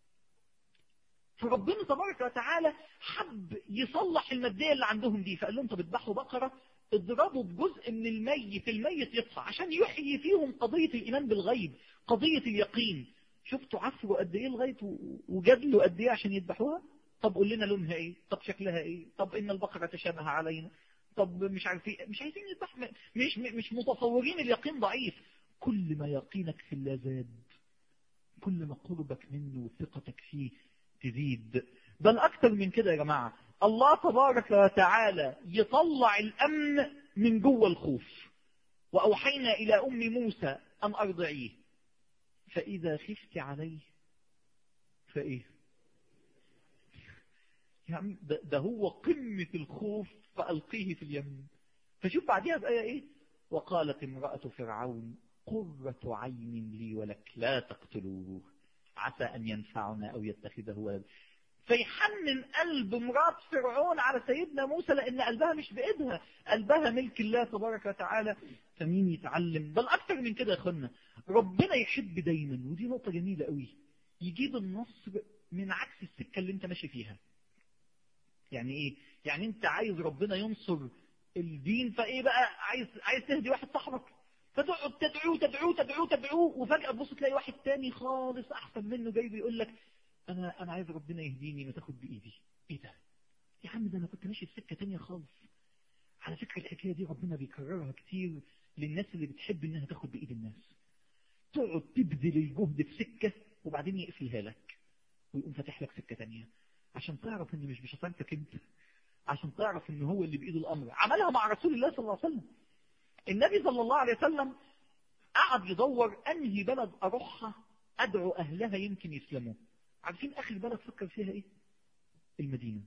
فربنا تبارك وتعالى حب يصلح المادية اللي عندهم دي فقال لهم طب اذبحوا بقرة اضربوا بجزء من الميت الميت يطفى عشان يحيي فيهم قضية الإيمان بالغيب قضية اليقين شفتوا عفروا قد ايه لغاية وجدلوا قد ايه عشان يذبحوها طب قول لنا لونها ايه طب شكلها ايه طب ان البقرة تشابه علينا طب مش عارفين مش عايزين نذبح مش مش متصورين اليقين ضعيف كل ما يقينك في الله زاد كل ما قربك منه وثقتك فيه تزيد بل أكثر من كده يا جماعة الله تبارك وتعالى يطلع الأمن من جوه الخوف وأوحينا إلى أم موسى أن أرضعيه فإذا خفت عليه فإيه يعني ده, ده هو قمة الخوف فألقيه في اليمين فشوف بعدها بآية إيه وقالت امرأة فرعون قرة عين لي ولك لا تقتلوه عسى أن ينفعنا أو يتخذه ولد فيحنن قلب مرات فرعون على سيدنا موسى لأن قلبها مش بإيدها قلبها ملك الله تبارك وتعالى فمين يتعلم بل أكثر من كده يا أخوانا ربنا يحب دايما ودي نقطة جميلة قوي يجيب النصر من عكس السكة اللي انت ماشي فيها يعني ايه يعني انت عايز ربنا ينصر الدين فايه بقى عايز عايز تهدي واحد صاحبك فتقعد تدعوه تدعوه تدعوه تدعوه وفجأة تبص تلاقي واحد تاني خالص أحسن منه جاي بيقول لك أنا أنا عايز ربنا يهديني ما تاخد بإيدي إيه ده؟ يا عم ده أنا كنت ماشي في سكة تانية خالص على فكرة الحكاية دي ربنا بيكررها كتير للناس اللي بتحب إنها تاخد بإيد الناس تقعد تبذل الجهد في سكة وبعدين يقفلها لك ويقوم فاتح لك سكة تانية عشان تعرف إن مش بشطارتك أنت عشان تعرف إن هو اللي بإيده الأمر عملها مع رسول الله صلى الله عليه وسلم النبي صلى الله عليه وسلم قعد يدور أنهي بلد أروحها أدعو أهلها يمكن يسلموا عارفين آخر بلد فكر فيها إيه المدينة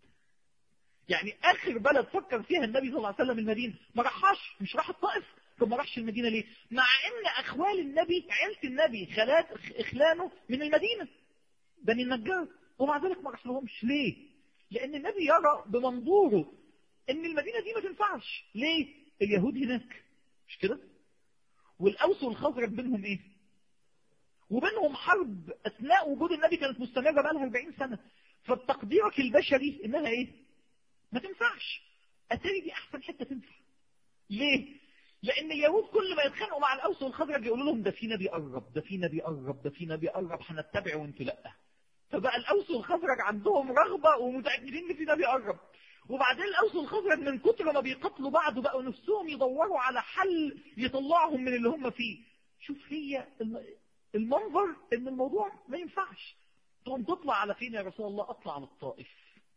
يعني آخر بلد فكر فيها النبي صلى الله عليه وسلم المدينة ما راحش مش راح الطائف طب ما راحش المدينة ليه مع ان اخوال النبي عيلة النبي خالات اخلانه من المدينة بني النجار ومع ذلك ما راح لهمش ليه لان النبي يرى بمنظوره ان المدينة دي ما تنفعش ليه اليهود هناك مش كده والاوس والخزرج بينهم ايه وبينهم حرب اثناء وجود النبي كانت مستمرة بقى لها 40 سنة فبتقديرك البشري انها ايه ما تنفعش اتاري دي احسن حتة تنفع ليه لان اليهود كل ما يتخانقوا مع الاوس والخزرج يقولوا لهم ده في نبي قرب ده في نبي قرب ده في نبي قرب هنتبعه وانتوا لا فبقى الاوس والخزرج عندهم رغبه ومتاكدين ان في نبي قرب وبعدين الاوس والخزرج من كتر ما بيقتلوا بعض بقوا نفسهم يدوروا على حل يطلعهم من اللي هم فيه شوف هي المنظر ان الموضوع ما ينفعش تقوم تطلع على فين يا رسول الله اطلع على الطائف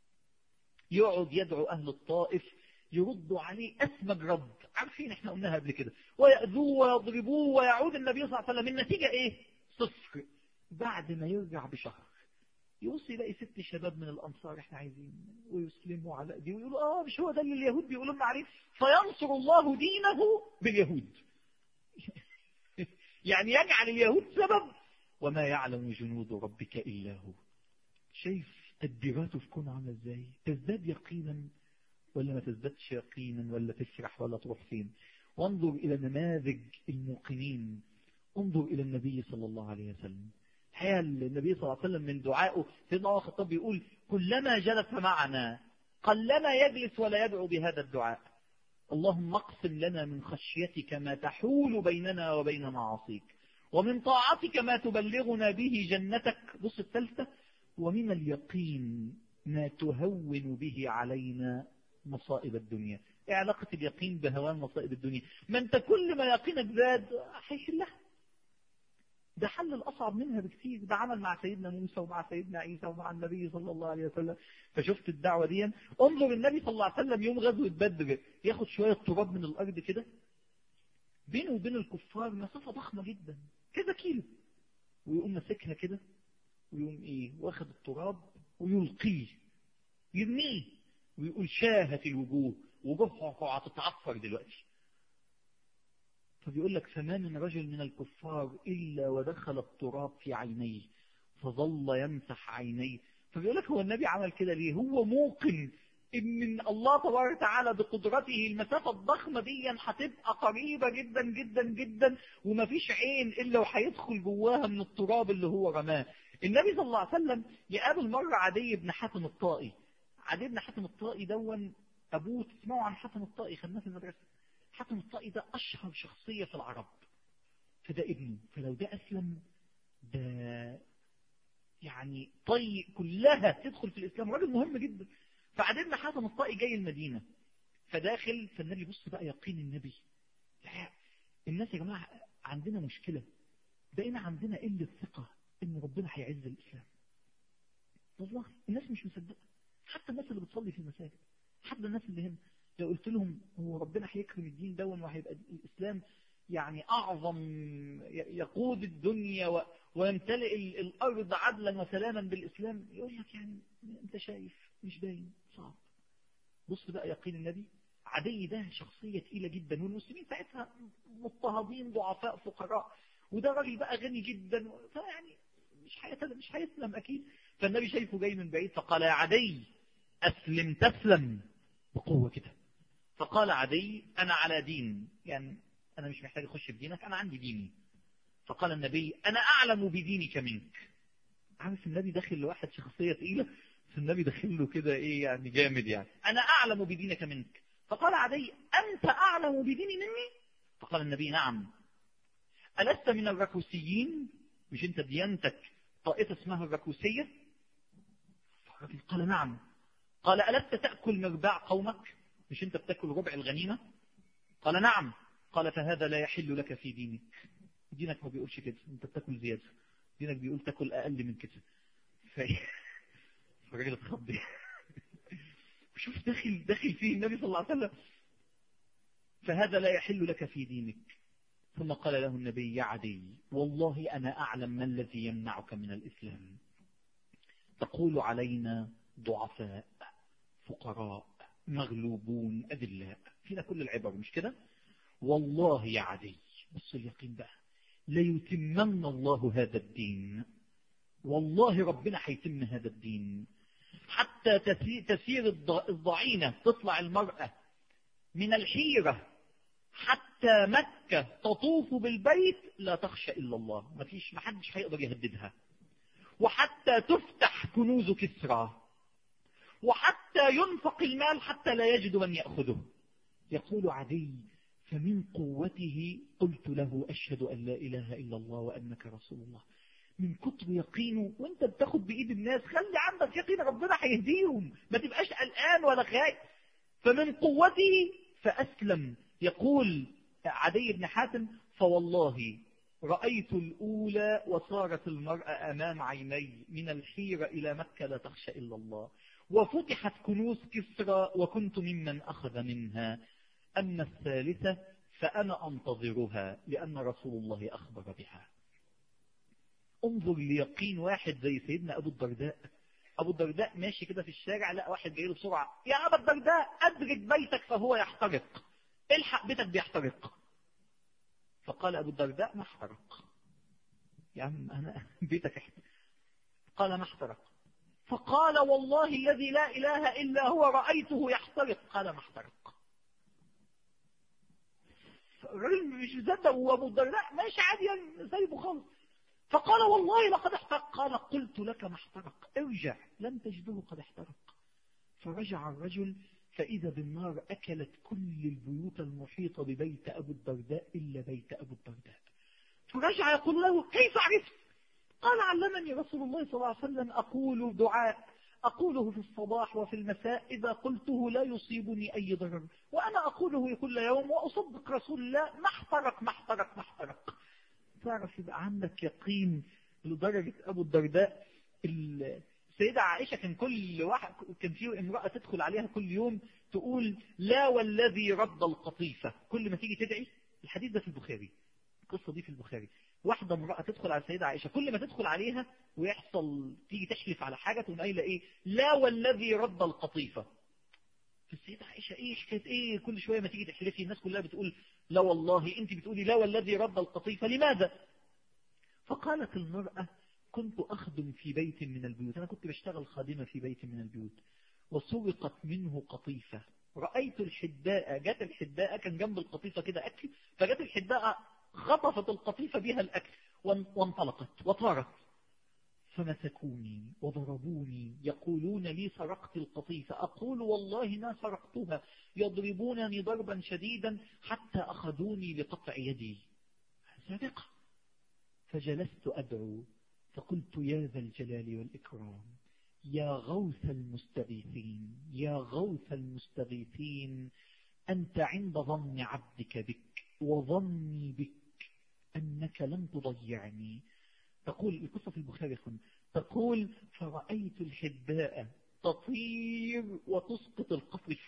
يقعد يدعو اهل الطائف يردوا عليه أسمج رد عارفين احنا قلناها قبل كده ويأذوه ويضربوه ويعود النبي صلى الله عليه وسلم النتيجة ايه صفر بعد ما يرجع بشهر يوصي يلاقي ست شباب من الأنصار احنا عايزين ويسلموا على دي ويقولوا اه مش هو ده اللي اليهود بيقولوا لنا عليه فينصر الله دينه باليهود يعني يجعل اليهود سبب وما يعلم جنود ربك إلا هو شايف تدبيراته في كون عامله ازاي تزداد يقينا ولا ما تزدادش يقينا ولا تسرح ولا تروح فين وانظر إلى نماذج الموقنين انظر إلى النبي صلى الله عليه وسلم الحقيقة النبي صلى الله عليه وسلم من دعائه سيدنا عمر الخطاب بيقول كلما جلس معنا قلما يجلس ولا يدعو بهذا الدعاء اللهم اقسم لنا من خشيتك ما تحول بيننا وبين معاصيك ومن طاعتك ما تبلغنا به جنتك بص الثالثة ومن اليقين ما تهون به علينا مصائب الدنيا ايه علاقة اليقين بهوان مصائب الدنيا ما انت كل ما يقينك زاد هيحلها ده حل الأصعب منها بكثير ده عمل مع سيدنا موسى ومع سيدنا عيسى ومع النبي صلى الله عليه وسلم فشفت الدعوة دي انظر النبي صلى الله عليه وسلم يوم غزوة بدر ياخد شوية تراب من الأرض كده بينه وبين الكفار مسافة ضخمة جدا كذا كيلو ويقوم ماسكها كده ويقوم ايه واخد التراب ويلقيه يرميه ويقول شاهت الوجوه وجوهها هتتعفر دلوقتي فبيقول لك فما من رجل من الكفار إلا ودخل التراب في عينيه فظل يمسح عينيه فبيقول لك هو النبي عمل كده ليه هو موقن ان الله تبارك وتعالى بقدرته المسافة الضخمة دي هتبقى قريبة جدا جدا جدا ومفيش عين الا وهيدخل جواها من التراب اللي هو رماه النبي صلى الله عليه وسلم يقابل مرة عدي بن حاتم الطائي عدي بن حاتم الطائي دون ابوه تسمعوا عن حاتم الطائي خدناه في المدرسة حاتم الطائي ده اشهر شخصية في العرب فده ابنه فلو ده اسلم ده يعني طي كلها تدخل في الاسلام راجل مهم جدا فعددنا حاتم الطائي جاي المدينة فداخل فالنبي بص بقى يقين النبي الناس يا جماعة عندنا مشكلة بقينا عندنا قلة ثقة ان ربنا هيعز الاسلام والله الناس مش مصدقة حتى الناس اللي بتصلي في المساجد حتى الناس اللي هنا لو قلت لهم هو ربنا هيكرم الدين دون وهيبقى الاسلام يعني اعظم يقود الدنيا ويمتلئ الارض عدلا وسلاما بالاسلام يقول لك يعني انت شايف مش باين صعب بص بقى يقين النبي عدي ده شخصية تقيلة جدا والمسلمين ساعتها مضطهدين ضعفاء فقراء وده راجل بقى غني جدا فيعني مش هيتل... مش هيسلم اكيد فالنبي شايفه جاي من بعيد فقال يا عدي اسلم تسلم بقوة كده فقال عدي انا على دين يعني انا مش محتاج اخش في دينك انا عندي ديني فقال النبي انا اعلم بدينك منك عارف النبي داخل لواحد شخصية تقيلة النبي داخل له كده ايه يعني جامد يعني انا اعلم بدينك منك فقال عدي انت اعلم بديني مني فقال النبي نعم ألست من الركوسيين مش انت ديانتك طائفة اسمها الركوسية فالرجل قال نعم قال ألست تأكل مرباع قومك مش انت بتأكل ربع الغنيمة قال نعم قال فهذا لا يحل لك في دينك دينك ما بيقولش كده انت بتاكل زيادة دينك بيقول تاكل اقل من كده ف... الراجل اتخض شوف داخل داخل فيه النبي صلى الله عليه وسلم فهذا لا يحل لك في دينك ثم قال له النبي يا عدي والله أنا أعلم ما الذي يمنعك من الإسلام تقول علينا ضعفاء فقراء مغلوبون أذلاء فينا كل العبر مش كده والله يا عدي بص اليقين بقى ليتمن الله هذا الدين والله ربنا هيتم هذا الدين حتى تسير الضعينة تطلع المرأة من الحيرة حتى مكة تطوف بالبيت لا تخشى إلا الله ما فيش ما حدش هيقدر يهددها وحتى تفتح كنوز كسرى وحتى ينفق المال حتى لا يجد من يأخذه يقول عدي فمن قوته قلت له أشهد أن لا إله إلا الله وأنك رسول الله من كتر يقينه وانت بتاخد بإيد الناس خلي عندك يقين ربنا هيهديهم ما تبقاش قلقان ولا خايف فمن قوته فأسلم يقول عدي بن حاتم فوالله رأيت الأولى وصارت المرأة أمام عيني من الحيرة إلى مكة لا تخشى إلا الله وفتحت كنوز كسرى وكنت ممن أخذ منها أما الثالثة فأنا أنتظرها لأن رسول الله أخبر بها انظر ليقين واحد زي سيدنا أبو الدرداء أبو الدرداء ماشي كده في الشارع لا واحد جاي له بسرعة يا أبا الدرداء أدرك بيتك فهو يحترق الحق بيتك بيحترق فقال أبو الدرداء ما احترق يا عم أنا بيتك احترق قال ما احترق فقال والله الذي لا إله إلا هو رأيته يحترق قال ما احترق الراجل مش مصدق وابو الدرداء ماشي عادي يعني سايبه خالص فقال والله لقد احترق قال قلت لك ما احترق ارجع لم تجده قد احترق فرجع الرجل فإذا بالنار أكلت كل البيوت المحيطة ببيت أبو الدرداء إلا بيت أبو الدرداء فرجع يقول له كيف عرفت قال علمني رسول الله صلى الله عليه وسلم أقول دعاء أقوله في الصباح وفي المساء إذا قلته لا يصيبني أي ضرر وأنا أقوله كل يوم وأصدق رسول الله ما احترق ما احترق ما احترق تعرف يبقى عندك يقين لدرجة أبو الدرداء السيدة عائشة كان كل واحد كان فيه امرأة تدخل عليها كل يوم تقول لا والذي رد القطيفة كل ما تيجي تدعي الحديث ده في البخاري القصة دي في البخاري واحدة امرأة تدخل على السيدة عائشة كل ما تدخل عليها ويحصل تيجي تحلف على حاجة تقوم قايلة ايه لا والذي رد القطيفة فالسيدة عائشة ايه حكاية ايه كل شوية ما تيجي تحلفي الناس كلها بتقول لا والله انت بتقولي لا والذي رد القطيفة لماذا فقالت المرأة كنت أخدم في بيت من البيوت أنا كنت بشتغل خادمة في بيت من البيوت وسرقت منه قطيفة رأيت الحداء جت الحداء كان جنب القطيفة كده أكل فجت الحداء خطفت القطيفة بها الأكل وانطلقت وطارت فمسكوني وضربوني يقولون لي سرقت القطيفة أقول والله ما سرقتها يضربونني ضربا شديدا حتى أخذوني لقطع يدي سابقة فجلست أدعو فقلت يا ذا الجلال والإكرام يا غوث المستغيثين يا غوث المستغيثين أنت عند ظن عبدك بك وظني بك أنك لن تضيعني تقول القصة في البخاري تقول فرأيت الحباء تطير وتسقط القصف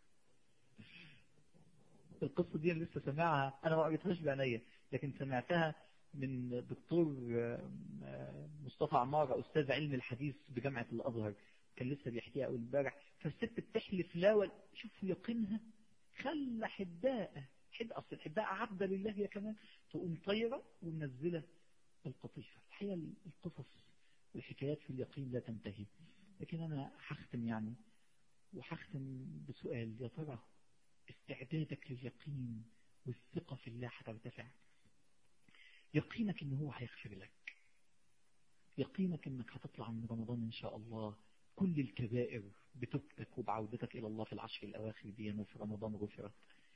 القصة دي لسه سمعها أنا ما قريتهاش بعناية لكن سمعتها من دكتور مصطفى عمارة أستاذ علم الحديث بجامعة الأزهر كان لسه بيحكيها أول امبارح فالست بتحلف لا شوف يقينها خلى حداء حد أصل الحداء عبد لله يا كمان تقوم طيرة ومنزلة القطيفة الحقيقة القصص والحكايات في اليقين لا تنتهي لكن أنا هختم يعني وهختم بسؤال يا ترى استعدادك لليقين والثقة في الله هترتفع يقينك ان هو هيغفر لك يقينك انك هتطلع من رمضان ان شاء الله كل الكبائر بتوبتك وبعودتك الى الله في العشر الاواخر دي وفي رمضان غفرت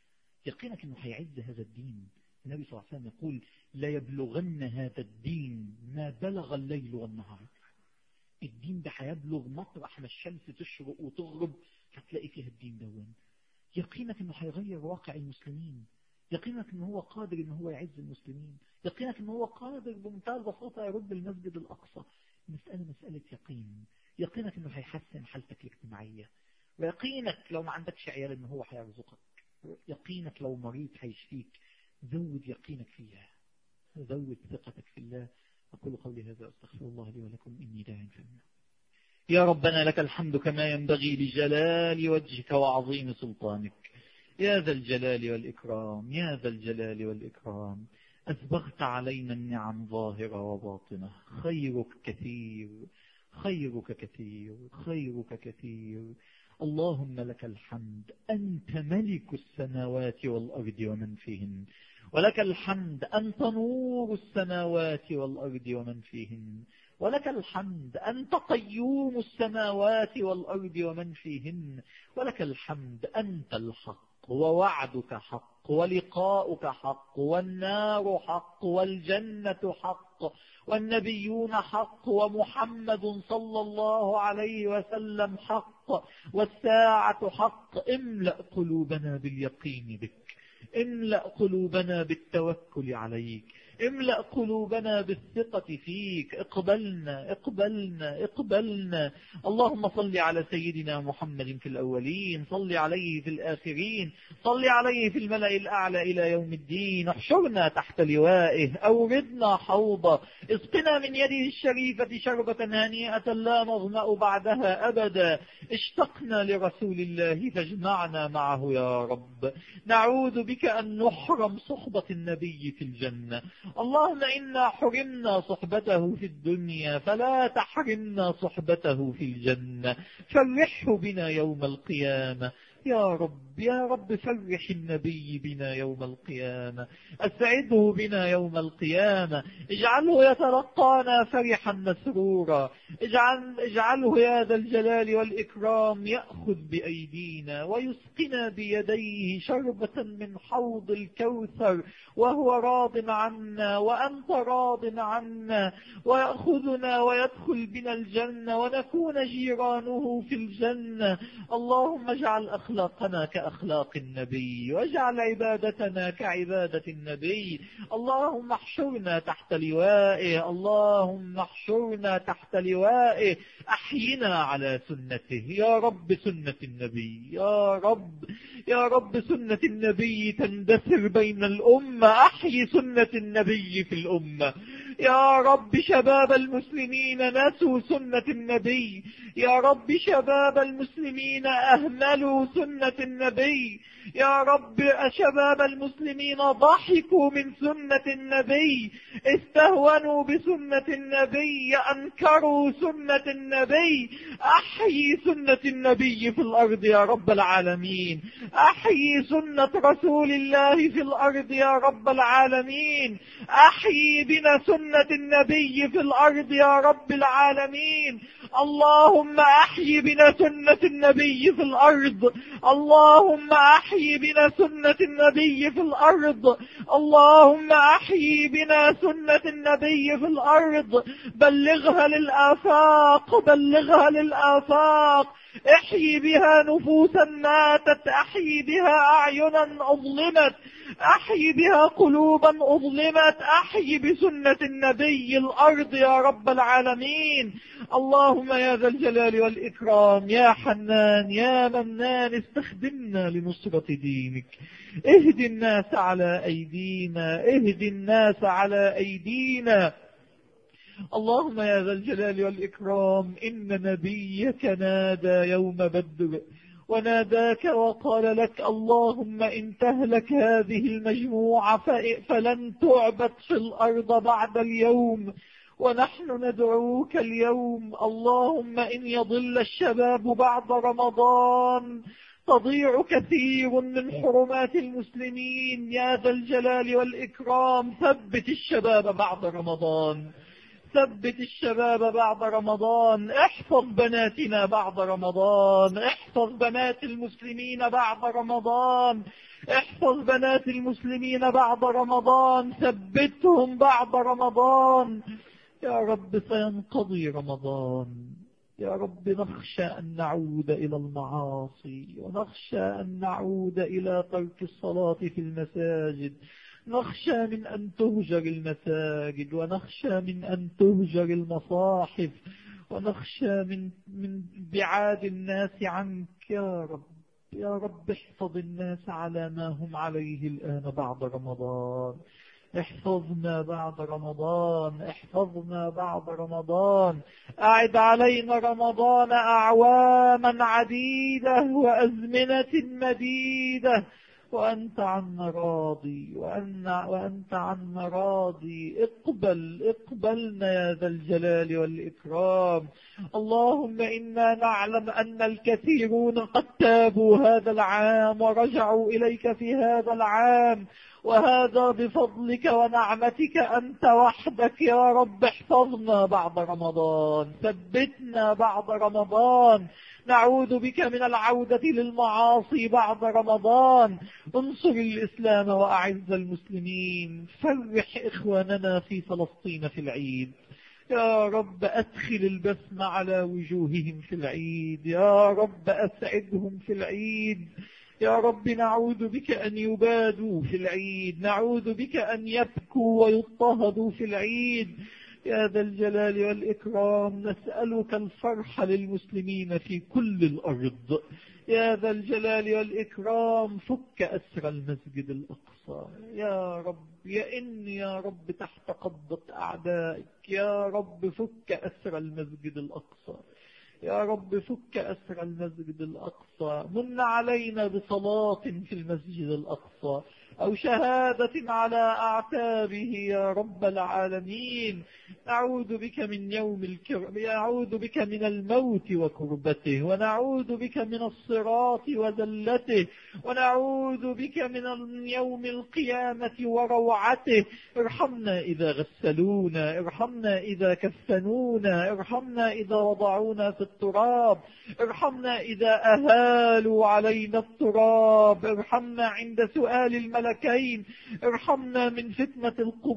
يقينك انه هيعز هذا الدين النبي صلى الله عليه وسلم يقول لا يبلغن هذا الدين ما بلغ الليل والنهار الدين ده هيبلغ مطرح ما الشمس تشرق وتغرب هتلاقي فيها الدين دون يقينك انه هيغير واقع المسلمين يقينك ان هو قادر ان هو يعز المسلمين يقينك ان هو قادر بمنتهى البساطة يرد المسجد الاقصى مسألة مسألة يقين يقينك انه هيحسن حالتك الاجتماعية ويقينك لو ما عندكش عيال ان هو هيرزقك يقينك لو مريض هيشفيك زود يقينك في الله زود ثقتك في الله أقول قولي هذا أستغفر الله لي ولكم إني داع فمنا يا ربنا لك الحمد كما ينبغي لجلال وجهك وعظيم سلطانك يا ذا الجلال والإكرام يا ذا الجلال والإكرام أسبغت علينا النعم ظاهرة وباطنة خيرك كثير خيرك كثير خيرك كثير اللهم لك الحمد أنت ملك السماوات والأرض ومن فيهن ولك الحمد أنت نور السماوات والأرض ومن فيهن ولك الحمد أنت قيوم السماوات والأرض ومن فيهن ولك الحمد أنت الحق ووعدك حق ولقاؤك حق والنار حق والجنة حق والنبيون حق ومحمد صلى الله عليه وسلم حق والساعة حق املأ قلوبنا باليقين بك املأ قلوبنا بالتوكل عليك املأ قلوبنا بالثقة فيك اقبلنا اقبلنا اقبلنا اللهم صل على سيدنا محمد في الأولين صل عليه في الآخرين صل عليه في الملأ الأعلى إلى يوم الدين احشرنا تحت لوائه أوردنا حوضه اسقنا من يده الشريفة شربة هنيئة لا نظمأ بعدها أبدا اشتقنا لرسول الله فاجمعنا معه يا رب نعوذ بك أن نحرم صحبة النبي في الجنة اللهم إنا حرمنا صحبته في الدنيا فلا تحرمنا صحبته في الجنة فرحه بنا يوم القيامة يا رب يا رب فرح النبي بنا يوم القيامة أسعده بنا يوم القيامة اجعله يتلقانا فرحا مسرورا اجعل اجعله يا ذا الجلال والإكرام يأخذ بأيدينا ويسقنا بيديه شربة من حوض الكوثر وهو راض عنا وأنت راض عنا ويأخذنا ويدخل بنا الجنة ونكون جيرانه في الجنة اللهم اجعل أخلاقنا كأخلاق النبي واجعل عبادتنا كعبادة النبي اللهم احشرنا تحت لوائه اللهم احشرنا تحت لوائه أحينا على سنته يا رب سنة النبي يا رب يا رب سنة النبي تندثر بين الأمة أحيي سنة النبي في الأمة يا رب شباب المسلمين نسوا سنة النبي يا رب شباب المسلمين أهملوا سنة النبي يا رب شباب المسلمين ضحكوا من سنة النبي استهونوا بسنة النبي أنكروا سنة النبي أحيي سنة النبي في الأرض يا رب العالمين أحيي سنة رسول الله في الأرض يا رب العالمين أحيي بنا سنة النبي في الأرض يا رب العالمين اللهم أحيي بنا سنة النبي في الأرض اللهم أحيي بنا سنة النبي في الأرض اللهم أحيي بنا سنة النبي في الأرض بلغها للآفاق بلغها للآفاق احيي بها نفوسا ماتت احيي بها اعينا اظلمت احيي بها قلوبا اظلمت احيي بسنة النبي الارض يا رب العالمين اللهم يا ذا الجلال والاكرام يا حنان يا منان استخدمنا لنصرة دينك اهد الناس على ايدينا اهد الناس على ايدينا اللهم يا ذا الجلال والإكرام إن نبيك نادى يوم بدر وناداك وقال لك اللهم إن تهلك هذه المجموعة فلن تعبد في الأرض بعد اليوم ونحن ندعوك اليوم اللهم إن يضل الشباب بعد رمضان تضيع كثير من حرمات المسلمين يا ذا الجلال والإكرام ثبت الشباب بعد رمضان ثبت الشباب بعد رمضان احفظ بناتنا بعد رمضان احفظ بنات المسلمين بعد رمضان احفظ بنات المسلمين بعد رمضان ثبتهم بعد رمضان يا رب سينقضي رمضان يا رب نخشى أن نعود إلى المعاصي ونخشى أن نعود إلى ترك الصلاة في المساجد نخشى من أن تهجر المساجد ونخشى من أن تهجر المصاحف ونخشى من من بعاد الناس عنك يا رب يا رب احفظ الناس على ما هم عليه الآن بعد رمضان احفظنا بعد رمضان احفظنا بعد رمضان أعد علينا رمضان أعواما عديدة وأزمنة مديدة وأنت عنا راضي وأن وأنت عنا راضي اقبل اقبلنا يا ذا الجلال والإكرام اللهم إنا نعلم أن الكثيرون قد تابوا هذا العام ورجعوا إليك في هذا العام وهذا بفضلك ونعمتك أنت وحدك يا رب احفظنا بعد رمضان ثبتنا بعد رمضان نعوذ بك من العودة للمعاصي بعد رمضان انصر الإسلام وأعز المسلمين فرح إخواننا في فلسطين في العيد يا رب أدخل البسم على وجوههم في العيد يا رب أسعدهم في العيد يا رب نعوذ بك أن يبادوا في العيد نعوذ بك أن يبكوا ويضطهدوا في العيد يا ذا الجلال والإكرام نسألك الفرح للمسلمين في كل الأرض يا ذا الجلال والإكرام فك أسر المسجد الأقصى يا رب يئن يا رب تحت قبضة أعدائك يا رب فك أسر المسجد الأقصى يا رب فك أسر المسجد الأقصى من علينا بصلاة في المسجد الأقصى أو شهادة على أعتابه يا رب العالمين نعوذ بك من يوم الكرب نعوذ بك من الموت وكربته ونعوذ بك من الصراط وذلته ونعوذ بك من يوم القيامة وروعته ارحمنا إذا غسلونا ارحمنا إذا كفنونا ارحمنا إذا وضعونا في التراب ارحمنا إذا أهالوا علينا التراب ارحمنا عند سؤال الملكين ارحمنا من فتنة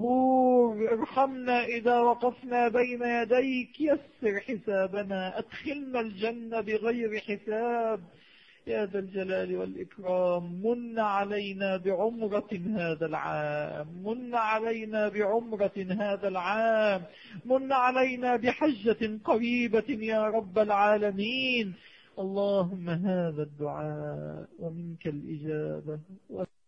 القبور ارحمنا إذا وقفنا بين يديك يسر حسابنا أدخلنا الجنة بغير حساب يا ذا الجلال والإكرام من علينا بعمرة هذا العام من علينا بعمرة هذا العام من علينا بحجة قريبة يا رب العالمين اللهم هذا الدعاء ومنك الإجابة